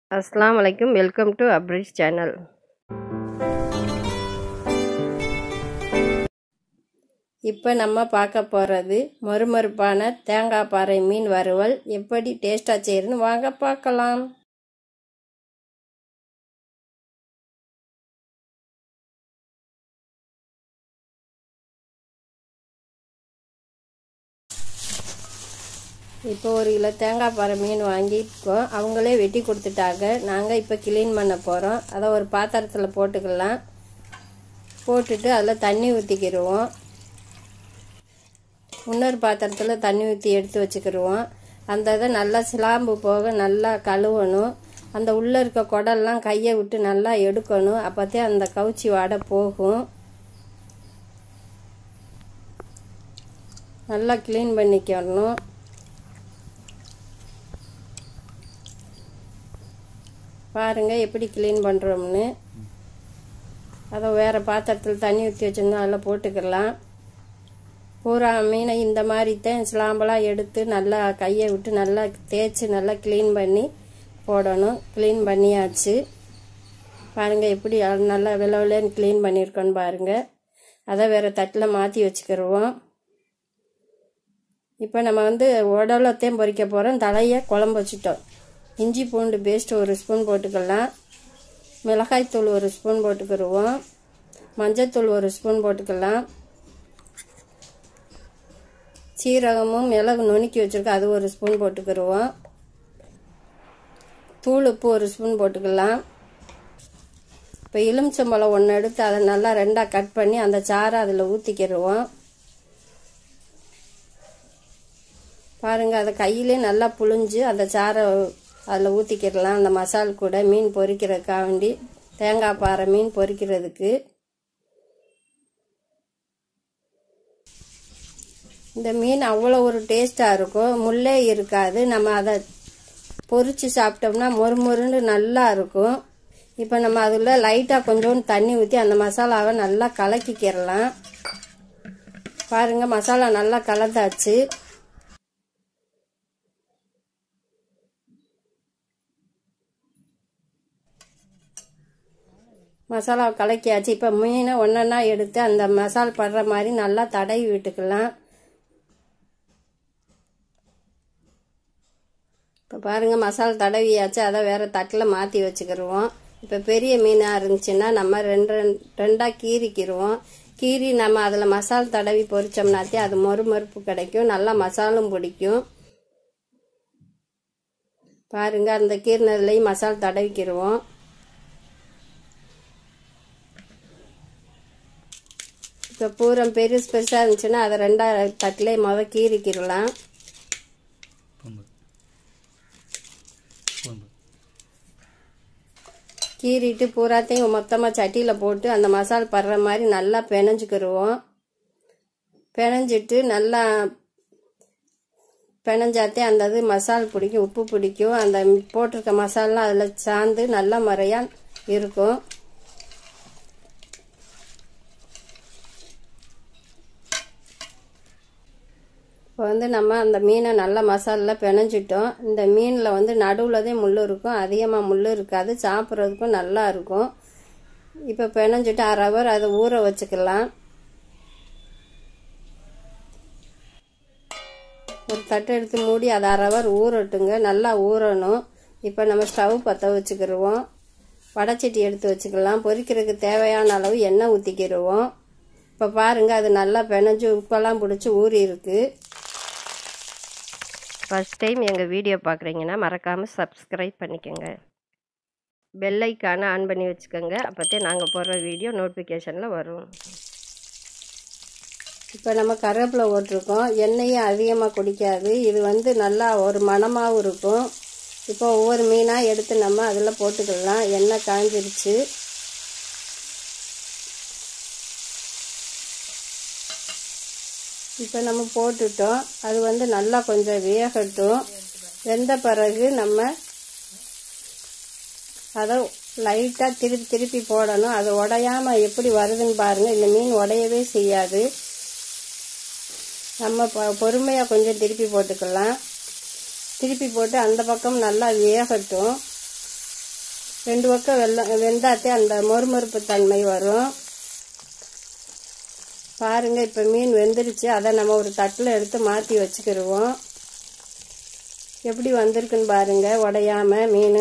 அஸ்ஸலாமு அலைக்கும் welcome to Abrish channel இப்போ நம்ம பார்க்க போகிறது மொறுமொறுப்பான தேங்காய் பாறை மீன் வறுவல் எப்படி டேஸ்ட்டாக செய்யறதுன்னு வாங்க பார்க்கலாம் இப்போ ஒரு கிலோ தேங்காய் பாறை மீன் வாங்கியிருக்கோம் அவங்களே வெட்டி கொடுத்துட்டாங்க நாங்கள் இப்போ க்ளீன் பண்ண போகிறோம் அதை ஒரு பாத்திரத்தில் போட்டுக்கலாம் போட்டுட்டு அதில் தண்ணி ஊற்றிக்கிடுவோம் இன்னொரு பாத்திரத்தில் தண்ணி ஊற்றி எடுத்து வச்சுக்கிடுவோம் அந்த இதை நல்லா சிலாம்பு போக நல்லா கழுவணும் அந்த உள்ளே இருக்க குடல்லாம் கையை விட்டு நல்லா எடுக்கணும் அப்போத்தே அந்த கவுச்சி வாடை போகும் நல்லா க்ளீன் பண்ணிக்கணும் பாருங்கள் எப்படி க்ளீன் பண்ணுறோம்னு அதை வேறு பாத்திரத்தில் தண்ணி ஊற்றி வச்சுருந்தோம் அதில் போட்டுக்கலாம் பூரா மீனை இந்த மாதிரி தான் சிலாம்பெல்லாம் எடுத்து நல்லா கையை விட்டு நல்லா தேய்ச்சி நல்லா க்ளீன் பண்ணி போடணும் க்ளீன் பண்ணியாச்சு பாருங்கள் எப்படி நல்லா வில விலன்னு க்ளீன் பண்ணியிருக்கோன்னு பாருங்கள் அதை வேறு தட்டில் மாற்றி வச்சுக்கிடுவோம் இப்போ நம்ம வந்து உடலத்தையும் பொரிக்க போகிறோம் தலையை குழம்பு வச்சுட்டோம் இஞ்சி பூண்டு பேஸ்ட் ஒரு ஸ்பூன் போட்டுக்கலாம் மிளகாய்த்தூள் ஒரு ஸ்பூன் போட்டுக்கிடுவோம் மஞ்சத்தூள் ஒரு ஸ்பூன் போட்டுக்கலாம் சீரகமும் மிளகு நுணுக்கி வச்சுருக்கோம் அது ஒரு ஸ்பூன் போட்டுக்கிடுவோம் தூள் உப்பு ஒரு ஸ்பூன் போட்டுக்கலாம் இப்போ எலுமிச்சம்பழம் ஒன்று எடுத்து அதை நல்லா ரெண்டாக கட் பண்ணி அந்த சாறை அதில் ஊற்றிக்கிடுவோம் பாருங்கள் அதை கையிலே நல்லா புழிஞ்சு அந்த சாறை அதில் ஊற்றிக்கிடலாம் அந்த மசால் கூட மீன் பொரிக்கிறதுக்காக வேண்டி தேங்காய் பாறை மீன் பொரிக்கிறதுக்கு இந்த மீன் அவ்வளோ ஒரு டேஸ்ட்டாக இருக்கும் முள்ளே இருக்காது நம்ம அதை பொரித்து சாப்பிட்டோம்னா மொறு மொறுன்னு நல்லா இருக்கும் இப்போ நம்ம அதில் லைட்டாக கொஞ்சோண்டு தண்ணி ஊற்றி அந்த மசாலாவை நல்லா கலக்கிக்கிடலாம் பாருங்கள் மசாலா நல்லா கலந்தாச்சு மசாலா கலக்கியாச்சு இப்போ மீனை ஒன்றா எடுத்து அந்த மசால் படுற மாதிரி நல்லா தடவி விட்டுக்கலாம் இப்போ பாருங்கள் மசாலா தடவியாச்சு அதை வேறு தட்டில் மாற்றி வச்சுக்கிடுவோம் இப்போ பெரிய மீனாக இருந்துச்சுன்னா நம்ம ரெண்டு ரெண்டாக கீறிக்கிடுவோம் கீறி நம்ம அதில் மசால் தடவி பொரிச்சோம்னாத்தே அது மொறு மறுப்பு கிடைக்கும் நல்லா மசாலும் பிடிக்கும் பாருங்கள் அந்த கீறினதுலேயும் மசால் தடவிக்கிடுவோம் இப்போ பூரம் பெருசு பெருசாக இருந்துச்சுன்னா அதை ரெண்டாக தட்டிலே முத கீறிக்கிடலாம் கீறிட்டு பூராத்தையும் மொத்தமாக சட்டியில் போட்டு அந்த மசால் படுற மாதிரி நல்லா பிணைஞ்சிக்கிடுவோம் பிணைஞ்சிட்டு நல்லா பிணைஞ்சாத்தே அந்த இது மசால் பிடிக்கும் உப்பு பிடிக்கும் அந்த போட்டிருக்க மசாலாம் அதில் சார்ந்து நல்ல முறையாக இருக்கும் இப்போ வந்து நம்ம அந்த மீனை நல்லா மசாலில் பிணைஞ்சிட்டோம் இந்த மீனில் வந்து நடுவில் தான் முள் இருக்கும் அதிகமாக முள் இருக்காது சாப்பிட்றதுக்கும் நல்லா இருக்கும் இப்போ பிணைஞ்சிட்டு அரை ஹவர் அதை ஊற வச்சுக்கலாம் ஒரு தட்டு எடுத்து மூடி அதை அரை ஹவர் ஊறட்டுங்க நல்லா ஊறணும் இப்போ நம்ம ஸ்டவ் பற்ற வச்சுக்கிடுவோம் வடச்சட்டி எடுத்து வச்சுக்கலாம் பொரிக்கிறதுக்கு தேவையான அளவு எண்ணெய் ஊற்றிக்கிடுவோம் இப்போ பாருங்கள் அது நல்லா பிணைஞ்சு உப்பெல்லாம் பிடிச்சி ஊறி இருக்குது ஃபஸ்ட் டைம் எங்கள் வீடியோ பார்க்குறீங்கன்னா மறக்காமல் சப்ஸ்கிரைப் பண்ணிக்கோங்க பெல் ஐக்கானை ஆன் பண்ணி வச்சுக்கோங்க அப்போத்தே நாங்கள் போடுற வீடியோ நோட்டிஃபிகேஷனில் வரும் இப்போ நம்ம கருவேப்பிலை போட்டிருக்கோம் எண்ணெயும் அதிகமாக குடிக்காது இது வந்து நல்லா ஒரு மணமாகவும் இருக்கும் இப்போ ஒவ்வொரு மீனாக எடுத்து நம்ம அதில் போட்டுக்கலாம் எண்ணெய் காஞ்சிருச்சு இப்போ நம்ம போட்டுட்டோம் அது வந்து நல்லா கொஞ்சம் வேகட்டும் வெந்த பிறகு நம்ம அதை லைட்டாக திருப்பி திருப்பி போடணும் அது உடையாமல் எப்படி வருதுன்னு பாருங்கள் இந்த மீன் உடையவே செய்யாது நம்ம பொறுமையாக கொஞ்சம் திருப்பி போட்டுக்கலாம் திருப்பி போட்டு அந்த பக்கம் நல்லா வேகட்டும் ரெண்டு பக்கம் வெள்ளம் வெந்தாத்தே அந்த மொறுமொறுப்பு தன்மை வரும் பாருங்க இப்போ மீன் வெந்துருச்சு அதை நம்ம ஒரு தட்டில் எடுத்து மாற்றி வச்சுக்கிடுவோம் எப்படி வந்திருக்குன்னு பாருங்க உடையாம மீன்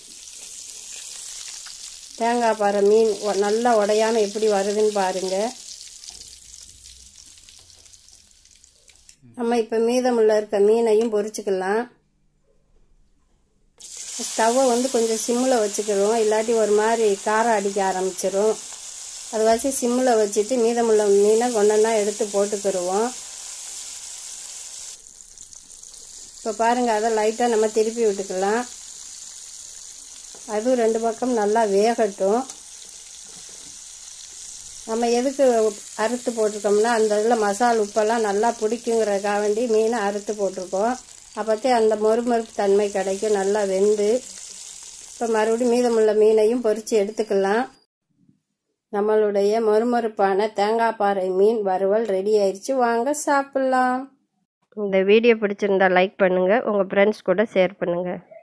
தேங்காய் பாறை மீன் ஒ- நல்லா உடையாம எப்படி வருதுன்னு பாருங்க நம்ம இப்போ மீதமுள்ள இருக்க மீனையும் பொரிச்சுக்கலாம் ஸ்டவ்வை வந்து கொஞ்சம் சிம்மில் வச்சுக்கிறோம் இல்லாட்டி ஒரு மாதிரி காரம் அடிக்க ஆரம்பிச்சிரும் அதை வச்சு சிம்மில் வச்சுட்டு மீதமுள்ள மீனை ஒன்றா எடுத்து போட்டுக்கிடுவோம் இப்போ பாருங்கள் அதை லைட்டாக நம்ம திருப்பி விட்டுக்கலாம் அதுவும் ரெண்டு பக்கம் நல்லா வேகட்டும் நம்ம எதுக்கு அறுத்து போட்டிருக்கோம்னா அந்த இதில் மசால் உப்பெல்லாம் நல்லா பிடிக்குங்கிறதுக்காக வேண்டி மீனை அறுத்து போட்டிருக்கோம் அப்போத்தே அந்த மொறுமொறுப்பு தன்மை கிடைக்கும் நல்லா வெந்து இப்போ மறுபடியும் மீதமுள்ள மீனையும் பொரித்து எடுத்துக்கலாம் நம்மளுடைய மொறுமொறுப்பான தேங்காய் பாறை மீன் வறுவல் ரெடி ஆயிடுச்சு வாங்க சாப்பிட்லாம் இந்த வீடியோ பிடிச்சிருந்தா லைக் பண்ணுங்கள் உங்கள் ஃப்ரெண்ட்ஸ் கூட ஷேர் பண்ணுங்கள்